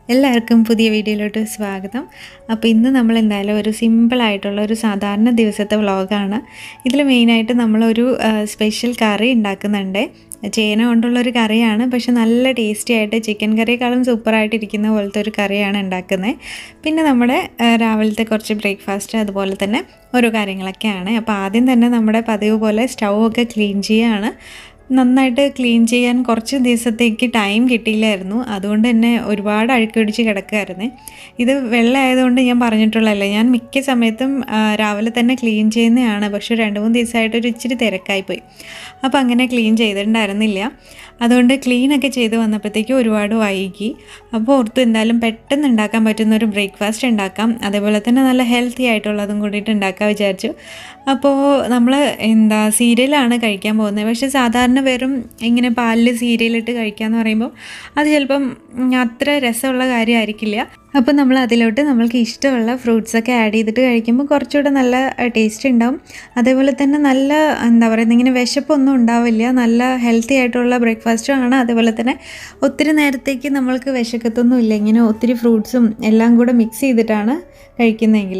എല്ലാവർക്കും പുതിയ വീഡിയോയിലോട്ട് സ്വാഗതം അപ്പോൾ ഇന്ന് നമ്മൾ എന്തായാലും ഒരു സിമ്പിളായിട്ടുള്ള ഒരു സാധാരണ ദിവസത്തെ വ്ളോഗാണ് ഇതിൽ മെയിനായിട്ട് നമ്മളൊരു സ്പെഷ്യൽ കറി ഉണ്ടാക്കുന്നുണ്ട് ചേന കൊണ്ടുള്ളൊരു കറിയാണ് പക്ഷെ നല്ല ടേസ്റ്റി ആയിട്ട് ചിക്കൻ കറിയേക്കാളും സൂപ്പറായിട്ട് ഇരിക്കുന്ന പോലത്തെ ഒരു കറിയാണ് ഉണ്ടാക്കുന്നത് പിന്നെ നമ്മുടെ ആ, രാവിലത്തെ കുറച്ച് ബ്രേക്ക്ഫാസ്റ്റ് അതുപോലെ തന്നെ ഓരോ കാര്യങ്ങളൊക്കെയാണ് അപ്പോൾ ആദ്യം തന്നെ നമ്മുടെ പതിവ് പോലെ സ്റ്റൗ ഒക്കെ ക്ലീൻ ചെയ്യുകയാണ് നന്നായിട്ട് ക്ലീൻ ചെയ്യാൻ കുറച്ച് ദിവസത്തേക്ക് ടൈം കിട്ടിയില്ലായിരുന്നു അതുകൊണ്ട് തന്നെ ഒരുപാട് അഴുക്ക് പിടിച്ച് കിടക്കുമായിരുന്നു ഇത് വെള്ളം ആയതുകൊണ്ട് ഞാൻ പറഞ്ഞിട്ടുള്ളതല്ലേ ഞാൻ മിക്ക സമയത്തും ആ, രാവിലെ തന്നെ ക്ലീൻ ചെയ്യുന്നതാണ് പക്ഷെ രണ്ട് മൂന്ന് ദിവസമായിട്ട് ഒരു ഇച്ചിരി തിരക്കായിപ്പോയി അപ്പോൾ അങ്ങനെ ക്ലീൻ ചെയ്തിട്ടുണ്ടായിരുന്നില്ല അതുകൊണ്ട് ക്ലീനൊക്കെ ചെയ്ത് വന്നപ്പോഴത്തേക്കും ഒരുപാട് വൈകി അപ്പോൾ ഓർത്തു എന്തായാലും പെട്ടെന്ന് ഉണ്ടാക്കാൻ പറ്റുന്ന ഒരു ബ്രേക്ക്ഫാസ്റ്റ് ഉണ്ടാക്കാം അതേപോലെ തന്നെ നല്ല ഹെൽത്തി ആയിട്ടുള്ളതും കൂടിയിട്ട് ഉണ്ടാക്കാൻ വിചാരിച്ചു അപ്പോൾ നമ്മൾ എന്താ സീരിയലാണ് കഴിക്കാൻ പോകുന്നത് പക്ഷേ സാധാരണ വെറും ഇങ്ങനെ പാലിൽ സീരിയലിട്ട് കഴിക്കാന്ന് പറയുമ്പോൾ അത് ചിലപ്പം ഉം, അത്ര രസമുള്ള കാര്യമായിരിക്കില്ല അപ്പോൾ നമ്മൾ അതിലോട്ട് നമ്മൾക്ക് ഇഷ്ടമുള്ള ഫ്രൂട്ട്സൊക്കെ ആഡ് ചെയ്തിട്ട് കഴിക്കുമ്പോൾ കുറച്ചുകൂടെ നല്ല ടേസ്റ്റ് ഉണ്ടാവും അതേപോലെ തന്നെ നല്ല എന്താ പറയുന്നത് ഇങ്ങനെ വിശപ്പൊന്നും ഉണ്ടാവില്ല നല്ല ഹെൽത്തി ആയിട്ടുള്ള ബ്രേക്ക്ഫാസ്റ്റും ആണ് അതേപോലെ തന്നെ ഒത്തിരി നേരത്തേക്ക് നമ്മൾക്ക് വിശക്കത്തൊന്നും ഇല്ല ഇങ്ങനെ ഒത്തിരി ഫ്രൂട്ട്സും എല്ലാം കൂടെ മിക്സ് ചെയ്തിട്ടാണ് കഴിക്കുന്നതെങ്കിൽ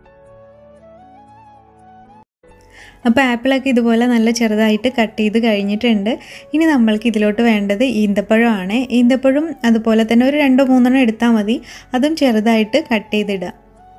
അപ്പോൾ ആപ്പിളൊക്കെ ഇതുപോലെ നല്ല ചെറുതായിട്ട് കട്ട് ചെയ്ത് കഴിഞ്ഞിട്ടുണ്ട് ഇനി നമ്മൾക്ക് ഇതിലോട്ട് വേണ്ടത് ഈന്തപ്പഴമാണ് ഈന്തപ്പഴം അതുപോലെ തന്നെ ഒരു രണ്ടോ മൂന്നെണ്ണം എടുത്താൽ മതി അതും ചെറുതായിട്ട് കട്ട് ചെയ്തിടുക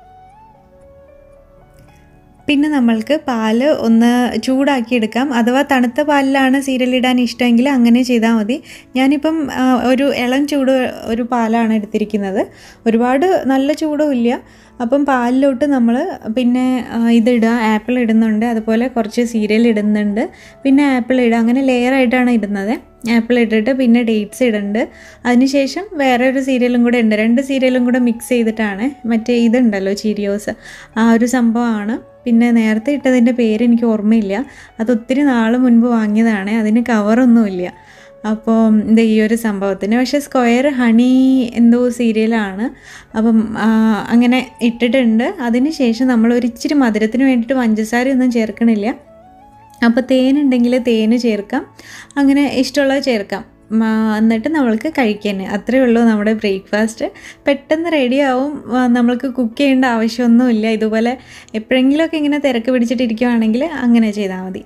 പിന്നെ നമ്മൾക്ക് പാല് ഒന്ന് ചൂടാക്കി എടുക്കാം അഥവാ തണുത്ത പാലിലാണ് സീരിയൽ ഇടാൻ ഇഷ്ടമെങ്കിൽ അങ്ങനെ ചെയ്താൽ മതി ഞാനിപ്പം ആ, ഒരു ഇളം ചൂട് ഒരു പാലാണ് എടുത്തിരിക്കുന്നത് ഒരുപാട് നല്ല ചൂടും ഇല്ല അപ്പം പാലിലോട്ട് നമ്മൾ പിന്നെ ആ, ഇതിടുക ആപ്പിൾ ഇടുന്നുണ്ട് അതുപോലെ കുറച്ച് സീരിയൽ ഇടുന്നുണ്ട് പിന്നെ ആപ്പിൾ ഇടുക അങ്ങനെ ലെയർ ആയിട്ടാണ് ഇടുന്നത് ആപ്പിൾ ഇട്ടിട്ട് പിന്നെ ഡേറ്റ്സ് ഇടുന്നുണ്ട് അതിനുശേഷം വേറെ ഒരു സീരിയലും കൂടെ ഉണ്ട് രണ്ട് സീരിയലും കൂടെ മിക്സ് ചെയ്തിട്ടാണ് മറ്റേ ഇതുണ്ടല്ലോ ചീരിയോസ് ആ ഒരു സംഭവമാണ് പിന്നെ നേരത്തെ ഇട്ടതിൻ്റെ പേര് എനിക്ക് ഓർമ്മയില്ല അത് ഒത്തിരി നാൾ മുൻപ് വാങ്ങിയതാണ് അതിന് കവറൊന്നുമില്ല അപ്പോൾ ഇത് ഈ ഒരു സംഭവത്തിന് പക്ഷേ സ്ക്വയർ ഹണി എന്തോ സീരിയലാണ് അപ്പം ആ, അങ്ങനെ ഇട്ടിട്ടുണ്ട് അതിന് ശേഷം നമ്മൾ ഒരു ഇച്ചിരി മധുരത്തിന് വേണ്ടിയിട്ട് പഞ്ചസാരയൊന്നും ചേർക്കണില്ല അപ്പോൾ തേനുണ്ടെങ്കിൽ തേന് ചേർക്കാം അങ്ങനെ ഇഷ്ടമുള്ളത് ചേർക്കാം മ, എന്നിട്ട് നമ്മൾക്ക് കഴിക്കാൻ അത്രയേ ഉള്ളൂ നമ്മുടെ ബ്രേക്ക്ഫാസ്റ്റ് പെട്ടെന്ന് റെഡിയാവും ആ, നമ്മൾക്ക് കുക്ക് ചെയ്യേണ്ട ആവശ്യമൊന്നുമില്ല ഇതുപോലെ എപ്പോഴെങ്കിലുമൊക്കെ ഇങ്ങനെ തിരക്ക് പിടിച്ചിട്ടിരിക്കുവാണെങ്കിൽ അങ്ങനെ ചെയ്താൽ മതി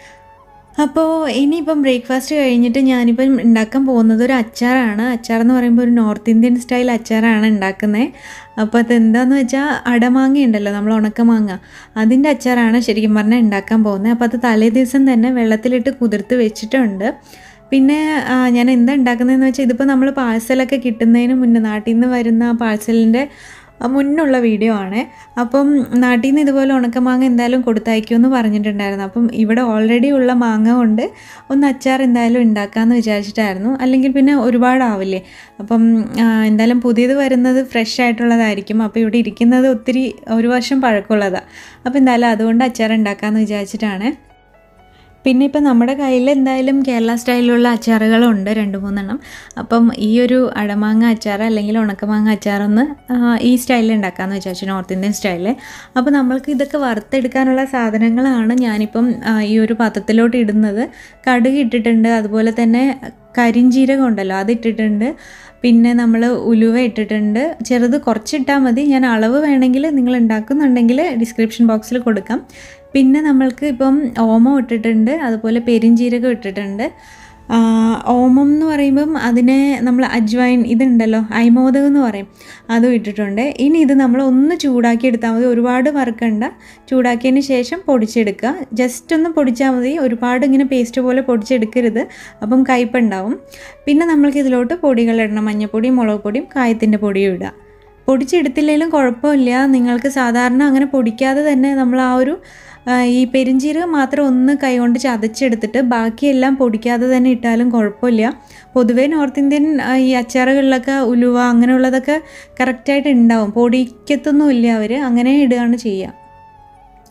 അപ്പോൾ ഇനിയിപ്പം ബ്രേക്ക്ഫാസ്റ്റ് കഴിഞ്ഞിട്ട് ഞാനിപ്പം ഉണ്ടാക്കാൻ പോകുന്നത് ഒരു അച്ചാറാണ് അച്ചാർ എന്ന് പറയുമ്പോൾ ഒരു നോർത്ത് ഇന്ത്യൻ സ്റ്റൈൽ അച്ചാറാണ് ഉണ്ടാക്കുന്നത് അപ്പോൾ അതെന്താണെന്ന് വെച്ചാൽ അടമാങ്ങ ഉണ്ടല്ലോ നമ്മൾ ഉണക്കമാങ്ങ അതിൻ്റെ അച്ചാറാണ് ശരിക്കും പറഞ്ഞാൽ ഉണ്ടാക്കാൻ പോകുന്നത് അപ്പോൾ അത് തലേ ദിവസം തന്നെ വെള്ളത്തിലിട്ട് കുതിർത്ത് വെച്ചിട്ടുണ്ട് പിന്നെ ആ, ഞാൻ എന്താ ഉണ്ടാക്കുന്നതെന്ന് വെച്ചാൽ ഇതിപ്പോൾ നമ്മൾ പാഴ്സലൊക്കെ കിട്ടുന്നതിന് മുന്നേ നാട്ടിൽ നിന്ന് വരുന്ന പാഴ്സലിൻ്റെ മുന്നുള്ള വീഡിയോ ആണ് അപ്പം നാട്ടിൽ നിന്ന് ഇതുപോലെ ഉണക്കമാങ്ങ എന്തായാലും കൊടുത്തയക്കുമെന്ന് പറഞ്ഞിട്ടുണ്ടായിരുന്നു അപ്പം ഇവിടെ ഓൾറെഡി ഉള്ള മാങ്ങ കൊണ്ട് ഒന്ന് അച്ചാർ എന്തായാലും ഉണ്ടാക്കാമെന്ന് വിചാരിച്ചിട്ടായിരുന്നു അല്ലെങ്കിൽ പിന്നെ ഒരുപാടാവില്ലേ അപ്പം ആ, എന്തായാലും പുതിയത് വരുന്നത് ഫ്രഷ് ആയിട്ടുള്ളതായിരിക്കും അപ്പോൾ ഇവിടെ ഇരിക്കുന്നത് ഒത്തിരി ഒരു വർഷം പഴക്കമുള്ളതാണ് അപ്പോൾ എന്തായാലും അതുകൊണ്ട് അച്ചാർ ഉണ്ടാക്കാമെന്ന് വിചാരിച്ചിട്ടാണ് പിന്നെ ഇപ്പം നമ്മുടെ കയ്യിൽ എന്തായാലും കേരള സ്റ്റൈലിലുള്ള അച്ചാറുകളുണ്ട് രണ്ട് മൂന്നെണ്ണം അപ്പം ഈ ഒരു അടമാങ്ങ അച്ചാർ അല്ലെങ്കിൽ ഉണക്കമാങ്ങ അച്ചാറൊന്ന് ആ, ഈ സ്റ്റൈലിൽ ഉണ്ടാക്കാമെന്ന് വിചാരിച്ചു നോർത്ത് ഇന്ത്യൻ സ്റ്റൈലിൽ അപ്പോൾ നമ്മൾക്ക് ഇതൊക്കെ വറുത്തെടുക്കാനുള്ള സാധനങ്ങളാണ് ഞാനിപ്പം ആ, ഈ ഒരു പാത്രത്തിലോട്ട് ഇടുന്നത് കടുക് ഇട്ടിട്ടുണ്ട് അതുപോലെ തന്നെ കരിഞ്ജീരകം ഉണ്ടല്ലോ അതിട്ടിട്ടുണ്ട് പിന്നെ നമ്മൾ ഉലുവ ഇട്ടിട്ടുണ്ട് ചെറുത് കുറച്ചിട്ടാൽ മതി ഞാൻ അളവ് വേണമെങ്കിൽ നിങ്ങൾ ഉണ്ടാക്കുന്നുണ്ടെങ്കിൽ ഡിസ്ക്രിപ്ഷൻ ബോക്സിൽ കൊടുക്കാം പിന്നെ നമ്മൾക്ക് ഇപ്പം ഓമം ഇട്ടിട്ടുണ്ട് അതുപോലെ പെരിഞ്ജീരകം ഇട്ടിട്ടുണ്ട് ആ, ഓമം എന്ന് പറയുമ്പം അതിനെ നമ്മൾ അജ്വൈൻ ഇതുണ്ടല്ലോ അയ്മോദകം എന്ന് പറയും അതും ഇട്ടിട്ടുണ്ട് ഇനി ഇത് നമ്മൾ ഒന്ന് ചൂടാക്കി എടുത്താൽ മതി ഒരുപാട് വറുക്കണ്ട ചൂടാക്കിയതിന് ശേഷം പൊടിച്ചെടുക്കുക ജസ്റ്റ് ഒന്ന് പൊടിച്ചാൽ മതി ഒരുപാട് ഇങ്ങനെ പേസ്റ്റ് പോലെ പൊടിച്ചെടുക്കരുത് അപ്പം കയ്പുണ്ടാവും പിന്നെ നമ്മൾക്ക് ഇതിലോട്ട് പൊടികളിടണം മഞ്ഞൾപ്പൊടിയും മുളക് പൊടിയും കായത്തിൻ്റെ പൊടിയും ഇടുക പൊടിച്ചെടുത്തില്ലെങ്കിലും കുഴപ്പമില്ല നിങ്ങൾക്ക് സാധാരണ അങ്ങനെ പൊടിക്കാതെ തന്നെ നമ്മൾ ആ ഒരു ആ, ഈ പെരിഞ്ചീരകം മാത്രം ഒന്ന് കൈകൊണ്ട് ചതച്ചെടുത്തിട്ട് ബാക്കിയെല്ലാം പൊടിക്കാതെ തന്നെ ഇട്ടാലും കുഴപ്പമില്ല പൊതുവേ നോർത്ത് ഇന്ത്യൻ ആ, ഈ അച്ചാറുകളിലൊക്കെ ഉലുവ അങ്ങനെയുള്ളതൊക്കെ കറക്റ്റായിട്ട് ഉണ്ടാവും പൊടിക്കത്തൊന്നും ഇല്ല അവർ അങ്ങനെ ഇടുകയാണ് ചെയ്യുക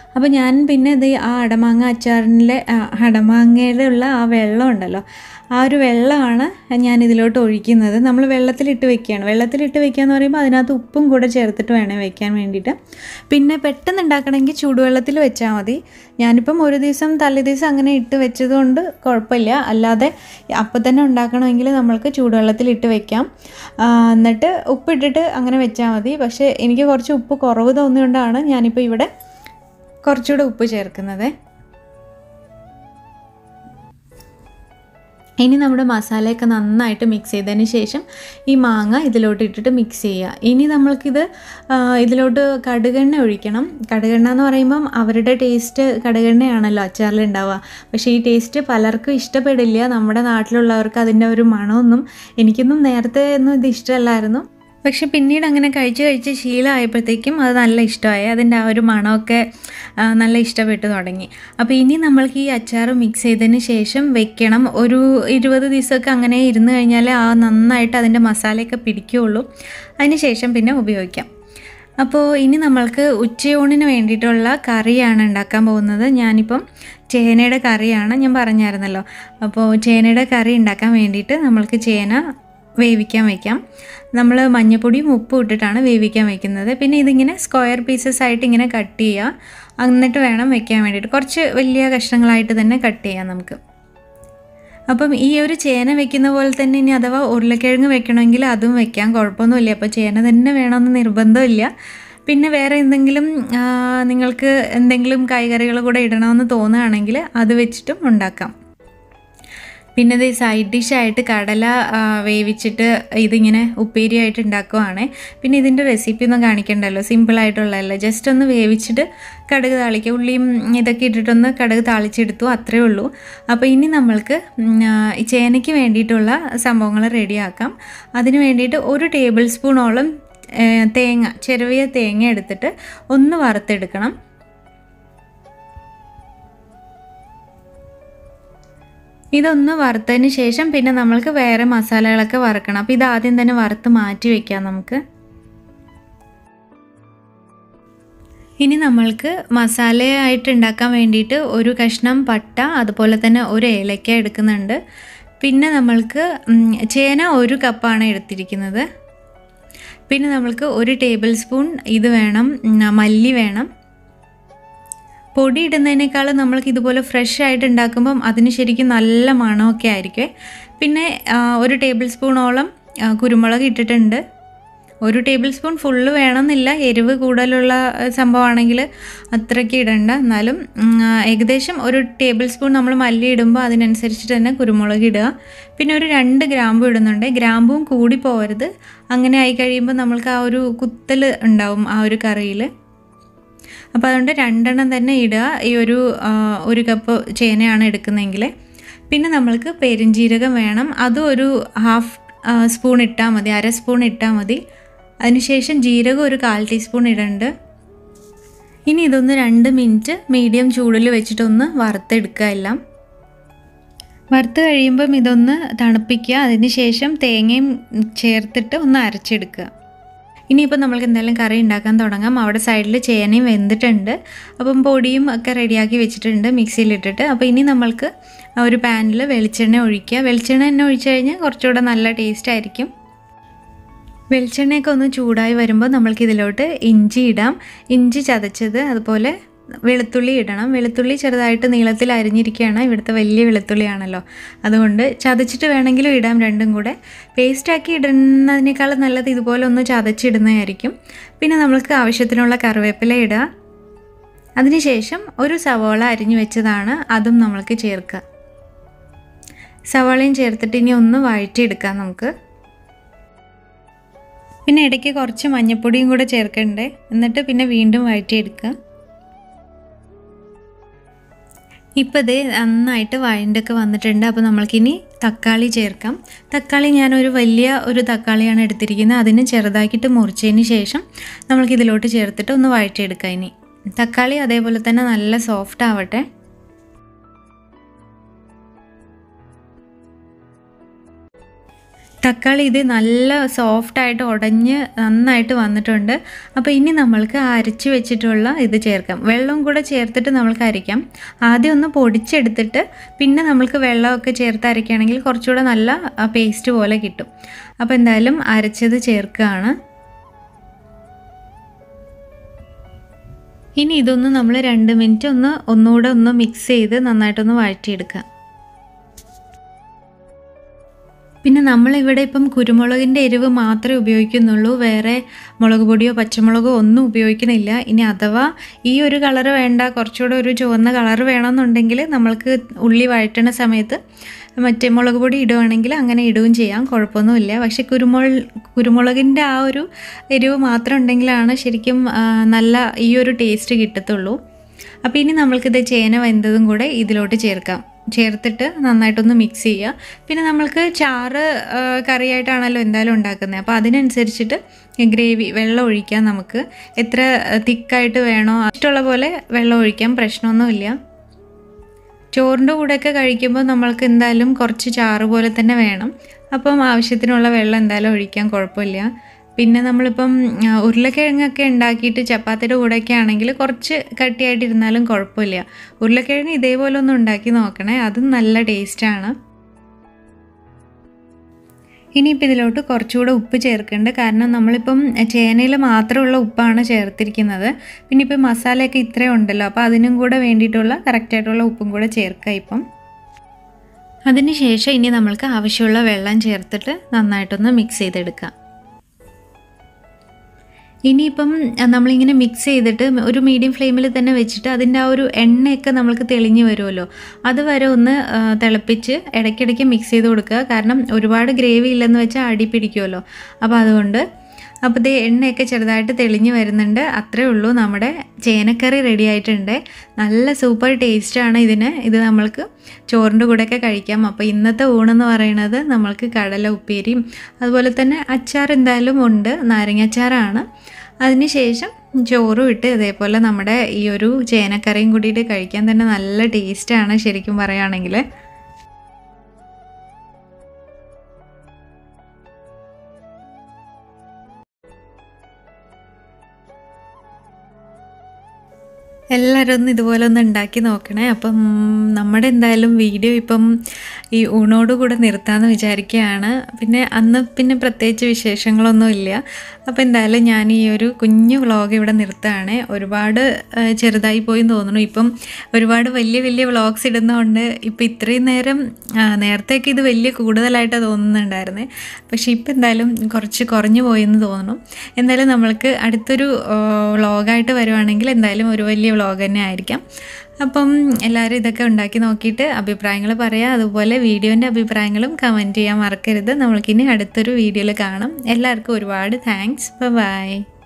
അപ്പോൾ ഞാൻ പിന്നെ ഇത് ആ അടമാങ്ങ അച്ചാറിലെ ആ, അടമാങ്ങയുടെ ഉള്ള ആ വെള്ളം ഉണ്ടല്ലോ ആ ഒരു വെള്ളമാണ് ഞാൻ ഇതിലോട്ട് ഒഴിക്കുന്നത് നമ്മൾ വെള്ളത്തിലിട്ട് വെക്കുകയാണ് വെള്ളത്തിലിട്ട് വെക്കുക എന്ന് പറയുമ്പോൾ അതിനകത്ത് ഉപ്പും കൂടെ ചേർത്തിട്ട് വേണം വെക്കാൻ വേണ്ടിയിട്ട് പിന്നെ പെട്ടെന്ന് ഉണ്ടാക്കണമെങ്കിൽ ചൂടുവെള്ളത്തിൽ വെച്ചാൽ മതി ഞാനിപ്പം ഒരു ദിവസം തലേ ദിവസം അങ്ങനെ ഇട്ട് വെച്ചതുകൊണ്ട് കുഴപ്പമില്ല അല്ലാതെ അപ്പം തന്നെ ഉണ്ടാക്കണമെങ്കിൽ നമ്മൾക്ക് ചൂടുവെള്ളത്തിൽ ഇട്ട് വെക്കാം ആ, എന്നിട്ട് ഉപ്പിട്ടിട്ട് അങ്ങനെ വെച്ചാൽ മതി പക്ഷേ എനിക്ക് കുറച്ച് ഉപ്പ് കുറവ് തോന്നിയുകൊണ്ടാണ് ഞാനിപ്പോൾ ഇവിടെ കുറച്ചുകൂടെ ഉപ്പ് ചേർക്കുന്നത് ഇനി നമ്മുടെ മസാലയൊക്കെ നന്നായിട്ട് മിക്സ് ചെയ്തതിന് ശേഷം ഈ മാങ്ങ ഇതിലോട്ട് ഇട്ടിട്ട് മിക്സ് ചെയ്യുക ഇനി നമ്മൾക്കിത് ആ, ഇതിലോട്ട് കടുകെണ്ണ ഒഴിക്കണം കടുകെണ്ണ എന്ന് പറയുമ്പം അവരുടെ ടേസ്റ്റ് കടുകെണ്ണയാണല്ലോ അച്ചാറിൽ ഉണ്ടാവുക പക്ഷേ ഈ ടേസ്റ്റ് പലർക്കും ഇഷ്ടപ്പെടില്ല നമ്മുടെ നാട്ടിലുള്ളവർക്ക് അതിൻ്റെ ഒരു മണമൊന്നും എനിക്കൊന്നും നേരത്തെ ഒന്നും ഇത് ഇഷ്ടമല്ലായിരുന്നു പക്ഷെ പിന്നീട് അങ്ങനെ കഴിച്ച് കഴിച്ച് ശീലമായപ്പോഴത്തേക്കും അത് നല്ല ഇഷ്ടമായി അതിൻ്റെ ആ ഒരു മണമൊക്കെ ആ, നല്ല ഇഷ്ടപ്പെട്ടു തുടങ്ങി അപ്പോൾ ഇനി നമ്മൾക്ക് ഈ അച്ചാർ മിക്സ് ചെയ്തതിന് ശേഷം വെക്കണം ഒരു ഇരുപത് ദിവസമൊക്കെ അങ്ങനെ ഇരുന്ന് കഴിഞ്ഞാൽ ആ നന്നായിട്ട് അതിൻ്റെ മസാലയൊക്കെ പിടിക്കുകയുള്ളൂ അതിന് ശേഷം പിന്നെ ഉപയോഗിക്കാം അപ്പോൾ ഇനി നമ്മൾക്ക് ഉച്ചയൂണിന് വേണ്ടിയിട്ടുള്ള കറിയാണ് ഉണ്ടാക്കാൻ പോകുന്നത് ഞാനിപ്പം ചേനയുടെ കറിയാണ് ഞാൻ പറഞ്ഞായിരുന്നല്ലോ അപ്പോൾ ചേനയുടെ കറി ഉണ്ടാക്കാൻ വേണ്ടിയിട്ട് നമ്മൾക്ക് ചേന വേവിക്കാൻ വയ്ക്കാം നമ്മൾ മഞ്ഞപ്പൊടിയും ഉപ്പും ഇട്ടിട്ടാണ് വേവിക്കാൻ വെക്കുന്നത് പിന്നെ ഇതിങ്ങനെ സ്ക്വയർ പീസസ് ആയിട്ട് ഇങ്ങനെ കട്ട് ചെയ്യുക എന്നിട്ട് വേണം വെക്കാൻ വേണ്ടിയിട്ട് കുറച്ച് വലിയ കഷ്ണങ്ങളായിട്ട് തന്നെ കട്ട് ചെയ്യാം നമുക്ക് അപ്പം ഈ ഒരു ചേന വെക്കുന്ന പോലെ തന്നെ ഇനി അഥവാ ഉരുളക്കിഴങ്ങ് വെക്കണമെങ്കിൽ അതും വെക്കാം കുഴപ്പമൊന്നുമില്ല അപ്പോൾ ചേന തന്നെ വേണമെന്ന് നിർബന്ധമില്ല പിന്നെ വേറെ എന്തെങ്കിലും ആ, നിങ്ങൾക്ക് എന്തെങ്കിലും കായ്കറികൾ കൂടെ ഇടണമെന്ന് തോന്നുകയാണെങ്കിൽ അത് വെച്ചിട്ടും ഉണ്ടാക്കാം പിന്നെ ഇത് സൈഡ് ഡിഷായിട്ട് കടല ആ, വേവിച്ചിട്ട് ഇതിങ്ങനെ ഉപ്പേരിയായിട്ട് ഉണ്ടാക്കുവാണ് പിന്നെ ഇതിൻ്റെ റെസിപ്പി ഒന്നും കാണിക്കണ്ടല്ലോ സിമ്പിളായിട്ടുള്ളതല്ല ജസ്റ്റ് ഒന്ന് വേവിച്ചിട്ട് കടുക് താളിക്കുക ഉള്ളിയും ഇതൊക്കെ ഇട്ടിട്ടൊന്ന് കടുക് താളിച്ചെടുത്തു അത്രേ ഉള്ളൂ അപ്പോൾ ഇനി നമ്മൾക്ക് ഉം, ആ, ഈ ചേനയ്ക്ക് വേണ്ടിയിട്ടുള്ള സംഭവങ്ങൾ റെഡിയാക്കാം അതിന് വേണ്ടിയിട്ട് ഒരു ടേബിൾ സ്പൂണോളം ഏ, തേങ്ങ ചെറിയ തേങ്ങ എടുത്തിട്ട് ഒന്ന് വറുത്തെടുക്കണം ഇതൊന്ന് വറുത്തതിന് ശേഷം പിന്നെ നമ്മൾക്ക് വേറെ മസാലകളൊക്കെ വറുക്കണം അപ്പോൾ ഇത് ആദ്യം തന്നെ വറുത്ത് മാറ്റി വെക്കാം നമുക്ക് ഇനി നമ്മൾക്ക് മസാലയായിട്ട് ഉണ്ടാക്കാൻ വേണ്ടിയിട്ട് ഒരു കഷ്ണം പട്ട അതുപോലെ തന്നെ ഒരു ഏലക്ക എടുക്കുന്നുണ്ട് പിന്നെ നമ്മൾക്ക് ഉം, ചേന ഒരു കപ്പാണ് എടുത്തിരിക്കുന്നത് പിന്നെ നമ്മൾക്ക് ഒരു ടേബിൾ സ്പൂൺ ഇത് വേണം ഉം, മല്ലി വേണം പൊടി ഇടുന്നതിനേക്കാൾ നമ്മൾക്ക് ഇതുപോലെ ഫ്രഷ് ആയിട്ട് ഉണ്ടാക്കുമ്പം അതിന് ശരിക്കും നല്ല മണമൊക്കെ ആയിരിക്കും പിന്നെ ആ, ഒരു ടേബിൾ സ്പൂണോളം ആ, കുരുമുളക് ഇട്ടിട്ടുണ്ട് ഒരു ടേബിൾ സ്പൂൺ ഫുള്ള് വേണമെന്നില്ല എരിവ് കൂടുതലുള്ള ആ, സംഭവമാണെങ്കിൽ അത്രയ്ക്ക് ഇടണ്ട എന്നാലും ഉം, ആ, ഏകദേശം ഒരു ടേബിൾ സ്പൂൺ നമ്മൾ മല്ലി ഇടുമ്പോൾ അതിനനുസരിച്ചിട്ട് തന്നെ കുരുമുളക് ഇടുക പിന്നെ ഒരു രണ്ട് ഗ്രാമ്പു ഇടുന്നുണ്ട് ഗ്രാമ്പും കൂടി പോകരുത് അങ്ങനെ ആയി കഴിയുമ്പോൾ നമ്മൾക്ക് ആ ഒരു കുത്തൽ ഉണ്ടാവും ആ ഒരു കറിയിൽ അപ്പോൾ അതുകൊണ്ട് രണ്ടെണ്ണം തന്നെ ഇടുക ഈ ഒരു ആ, ഒരു കപ്പ് ചേനയാണ് എടുക്കുന്നതെങ്കിൽ പിന്നെ നമ്മൾക്ക് പെരിഞ്ജീരകം വേണം അതും ഒരു ഹാഫ് സ്പൂൺ ഇട്ടാൽ മതി അര സ്പൂൺ ഇട്ടാൽ മതി അതിനുശേഷം ജീരകം ഒരു കാൽ ടീസ്പൂൺ ഇടണ്ട് ഇനി ഇതൊന്ന് രണ്ട് മിനിറ്റ് മീഡിയം ചൂടിൽ വെച്ചിട്ടൊന്ന് വറുത്തെടുക്കുക എല്ലാം വറുത്ത് കഴിയുമ്പം ഇതൊന്ന് തണുപ്പിക്കുക അതിന് ശേഷം തേങ്ങയും ചേർത്തിട്ട് ഒന്ന് അരച്ചെടുക്കുക ഇനിയിപ്പോൾ നമ്മൾക്ക് എന്തായാലും കറി ഉണ്ടാക്കാൻ തുടങ്ങാം അവിടെ സൈഡിൽ ചേനയും വെന്തിട്ടുണ്ട് അപ്പം പൊടിയും ഒക്കെ റെഡിയാക്കി വെച്ചിട്ടുണ്ട് മിക്സിയിലിട്ടിട്ട് അപ്പോൾ ഇനി നമ്മൾക്ക് ആ ഒരു പാനിൽ വെളിച്ചെണ്ണ ഒഴിക്കുക വെളിച്ചെണ്ണ തന്നെ ഒഴിച്ചു കഴിഞ്ഞാൽ കുറച്ചുകൂടെ നല്ല ടേസ്റ്റ് ആയിരിക്കും വെളിച്ചെണ്ണയൊക്കെ ഒന്ന് ചൂടായി വരുമ്പോൾ നമ്മൾക്ക് ഇതിലോട്ട് ഇഞ്ചി ഇടാം ഇഞ്ചി ചതച്ചത് അതുപോലെ വെളുത്തുള്ളി ഇടണം വെളുത്തുള്ളി ചെറുതായിട്ട് നീളത്തിൽ അരിഞ്ഞിരിക്കുകയാണ് ഇവിടുത്തെ വലിയ വെളുത്തുള്ളിയാണല്ലോ അതുകൊണ്ട് ചതച്ചിട്ട് വേണമെങ്കിലും ഇടാം രണ്ടും കൂടെ പേസ്റ്റാക്കി ഇടുന്നതിനേക്കാളും നല്ലത് ഇതുപോലെ ഒന്ന് ചതച്ചിടുന്നതായിരിക്കും പിന്നെ നമ്മൾക്ക് ആവശ്യത്തിനുള്ള കറിവേപ്പില ഇടുക അതിനുശേഷം ഒരു സവോള അരിഞ്ഞു വെച്ചതാണ് അതും നമ്മൾക്ക് ചേർക്കുക സവാളയും ചേർത്തിട്ട് ഇനി ഒന്ന് വഴറ്റിയെടുക്കാം നമുക്ക് പിന്നെ ഇടയ്ക്ക് കുറച്ച് മഞ്ഞൾപ്പൊടിയും കൂടെ ചേർക്കണ്ടേ എന്നിട്ട് പിന്നെ വീണ്ടും വഴറ്റിയെടുക്കുക ഇപ്പോൾ ഇത് നന്നായിട്ട് വഴണ്ടൊക്കെ വന്നിട്ടുണ്ട് അപ്പോൾ നമ്മൾക്കിനി തക്കാളി ചേർക്കാം തക്കാളി ഞാനൊരു വലിയ ഒരു തക്കാളിയാണ് എടുത്തിരിക്കുന്നത് അതിന് ചെറുതാക്കിയിട്ട് മുറിച്ചതിന് ശേഷം നമ്മൾക്ക് ഇതിലോട്ട് ചേർത്തിട്ട് ഒന്ന് വഴറ്റിയെടുക്കാം ഇനി തക്കാളി അതേപോലെ തന്നെ നല്ല സോഫ്റ്റ് ആവട്ടെ തക്കാളി ഇത് നല്ല സോഫ്റ്റായിട്ട് ഉടഞ്ഞ് നന്നായിട്ട് വന്നിട്ടുണ്ട് അപ്പോൾ ഇനി നമ്മൾക്ക് അരച്ച് വെച്ചിട്ടുള്ള ഇത് ചേർക്കാം വെള്ളം കൂടെ ചേർത്തിട്ട് നമ്മൾക്ക് അരയ്ക്കാം ആദ്യം ഒന്ന് പൊടിച്ചെടുത്തിട്ട് പിന്നെ നമ്മൾക്ക് വെള്ളമൊക്കെ ചേർത്ത് അരയ്ക്കുകയാണെങ്കിൽ കുറച്ചുകൂടെ നല്ല പേസ്റ്റ് പോലെ കിട്ടും അപ്പോൾ എന്തായാലും അരച്ചത് ചേർക്കുകയാണ് ഇനി ഇതൊന്ന് നമ്മൾ രണ്ട് മിനിറ്റ് ഒന്ന് ഒന്നുകൂടെ ഒന്ന് മിക്സ് ചെയ്ത് നന്നായിട്ടൊന്ന് വഴറ്റിയെടുക്കാം പിന്നെ നമ്മളിവിടെ ഇപ്പം കുരുമുളകിൻ്റെ എരിവ് മാത്രമേ ഉപയോഗിക്കുന്നുള്ളൂ വേറെ മുളക് പൊടിയോ പച്ചമുളകോ ഒന്നും ഉപയോഗിക്കുന്നില്ല ഇനി അഥവാ ഈ ഒരു കളറ് വേണ്ട കുറച്ചുകൂടെ ഒരു ചുവന്ന കളറ് വേണമെന്നുണ്ടെങ്കിൽ നമ്മൾക്ക് ഉള്ളി വഴറ്റണ സമയത്ത് മറ്റേ മുളക് പൊടി ഇടുവാണെങ്കിൽ അങ്ങനെ ഇടുകയും ചെയ്യാം കുഴപ്പമൊന്നുമില്ല പക്ഷേ കുരുമുളക് കുരുമുളകിൻ്റെ ആ ഒരു എരിവ് മാത്രം ഉണ്ടെങ്കിലാണ് ശരിക്കും ആ, നല്ല ഈ ഒരു ടേസ്റ്റ് കിട്ടത്തുള്ളൂ അപ്പോൾ ഇനി നമ്മൾക്കിത് ചേന വെന്തതും കൂടെ ഇതിലോട്ട് ചേർക്കാം ചേർത്തിട്ട് നന്നായിട്ടൊന്ന് മിക്സ് ചെയ്യുക പിന്നെ നമ്മൾക്ക് ചാറ് ആ, കറിയായിട്ടാണല്ലോ എന്തായാലും ഉണ്ടാക്കുന്നത് അപ്പോൾ അതിനനുസരിച്ചിട്ട് ഗ്രേവി വെള്ളം ഒഴിക്കാം നമുക്ക് എത്ര തിക്കായിട്ട് വേണോ ഇഷ്ടമുള്ള പോലെ വെള്ളം ഒഴിക്കാം പ്രശ്നമൊന്നുമില്ല ചോറിൻ്റെ കൂടെയൊക്കെ കഴിക്കുമ്പോൾ നമ്മൾക്ക് എന്തായാലും കുറച്ച് ചാറ് പോലെ തന്നെ വേണം അപ്പം ആവശ്യത്തിനുള്ള വെള്ളം എന്തായാലും ഒഴിക്കാൻ കുഴപ്പമില്ല പിന്നെ നമ്മളിപ്പം ആ, ഉരുളക്കിഴങ്ങൊക്കെ ഉണ്ടാക്കിയിട്ട് ചപ്പാത്തിയുടെ കൂടെയൊക്കെ ആണെങ്കിൽ കുറച്ച് കട്ടിയായിട്ടിരുന്നാലും കുഴപ്പമില്ല ഉരുളക്കിഴങ്ങ് ഇതേപോലെ ഒന്ന് ഉണ്ടാക്കി നോക്കണേ അതും നല്ല ടേസ്റ്റാണ് ഇനിയിപ്പോൾ ഇതിലോട്ട് കുറച്ചുകൂടെ ഉപ്പ് ചേർക്കുന്നുണ്ട് കാരണം നമ്മളിപ്പം ചേനയിൽ മാത്രമുള്ള ഉപ്പാണ് ചേർത്തിരിക്കുന്നത് പിന്നെ ഇപ്പം മസാലയൊക്കെ ഇത്രയും ഉണ്ടല്ലോ അപ്പോൾ അതിനും കൂടെ വേണ്ടിയിട്ടുള്ള കറക്റ്റായിട്ടുള്ള ഉപ്പും കൂടെ ചേർക്കുക ഇപ്പം അതിന് ശേഷം ഇനി നമ്മൾക്ക് ആവശ്യമുള്ള വെള്ളം ചേർത്തിട്ട് നന്നായിട്ടൊന്ന് മിക്സ് ചെയ്തെടുക്കാം ഇനിയിപ്പം അഹ് നമ്മളിങ്ങനെ മിക്സ് ചെയ്തിട്ട് ഒരു മീഡിയം ഫ്ലെയിമിൽ തന്നെ വെച്ചിട്ട് അതിൻ്റെ ആ ഒരു എണ്ണയൊക്കെ നമ്മൾക്ക് തെളിഞ്ഞ് വരുമല്ലോ അതുവരെ ഒന്ന് ആ, തിളപ്പിച്ച് ഇടയ്ക്കിടയ്ക്ക് മിക്സ് ചെയ്ത് കൊടുക്കുക കാരണം ഒരുപാട് ഗ്രേവി ഇല്ലെന്ന് വെച്ചാൽ അടി പിടിക്കുമല്ലോ അപ്പോൾ അതുകൊണ്ട് അപ്പോൾ ഇത് എണ്ണയൊക്കെ ചെറുതായിട്ട് തെളിഞ്ഞ് വരുന്നുണ്ട് അത്രേ ഉള്ളൂ നമ്മുടെ ചേനക്കറി റെഡി ആയിട്ടുണ്ട് നല്ല സൂപ്പർ ടേസ്റ്റാണ് ഇതിന് ഇത് നമ്മൾക്ക് ചോറിൻ്റെ കൂടെയൊക്കെ കഴിക്കാം അപ്പോൾ ഇന്നത്തെ ഊണെന്ന് പറയുന്നത് നമ്മൾക്ക് കടല ഉപ്പേരിയും അതുപോലെ തന്നെ അച്ചാർ എന്തായാലും ഉണ്ട് നാരങ്ങാച്ചാറാണ് അതിനുശേഷം ചോറും ഇട്ട് ഇതേപോലെ നമ്മുടെ ഈ ഒരു ചേനക്കറിയും കൂടിയിട്ട് കഴിക്കാൻ തന്നെ നല്ല ടേസ്റ്റാണ് ശരിക്കും പറയുകയാണെങ്കിൽ എല്ലാവരും ഒന്ന് ഇതുപോലെ ഒന്ന് ഉണ്ടാക്കി നോക്കണേ അപ്പം നമ്മുടെ എന്തായാലും വീഡിയോ ഇപ്പം ഈ ഊണോട് കൂടെ നിർത്താമെന്ന് വിചാരിക്കുകയാണ് പിന്നെ അന്ന് പിന്നെ പ്രത്യേകിച്ച് വിശേഷങ്ങളൊന്നും ഇല്ല അപ്പോൾ എന്തായാലും ഞാൻ ഈ ഒരു കുഞ്ഞു വ്ളോഗ് ഇവിടെ നിർത്തുകയാണ് ഒരുപാട് ആ, ചെറുതായി പോയി എന്ന് തോന്നുന്നു ഇപ്പം ഒരുപാട് വലിയ വലിയ വ്ളോഗ്സ് ഇടുന്നതുകൊണ്ട് ഇപ്പം ഇത്രയും നേരം ആ, നേരത്തെയൊക്കെ ഇത് വലിയ കൂടുതലായിട്ടാണ് തോന്നുന്നുണ്ടായിരുന്നേ പക്ഷേ ഇപ്പം എന്തായാലും കുറച്ച് കുറഞ്ഞു പോയെന്ന് തോന്നുന്നു എന്തായാലും നമ്മൾക്ക് അടുത്തൊരു വ്ളോഗായിട്ട് വരുവാണെങ്കിൽ എന്തായാലും ഒരു വലിയ വ്ളോഗ് തന്നെ ആയിരിക്കാം അപ്പം എല്ലാവരും ഇതൊക്കെ ഉണ്ടാക്കി നോക്കിയിട്ട് അഭിപ്രായങ്ങൾ പറയാം അതുപോലെ വീഡിയോൻ്റെ അഭിപ്രായങ്ങളും കമൻറ്റ് ചെയ്യാൻ മറക്കരുത് നമ്മൾക്കിനി അടുത്തൊരു വീഡിയോയിൽ കാണാം എല്ലാവർക്കും ഒരുപാട് താങ്ക്സ് ബൈ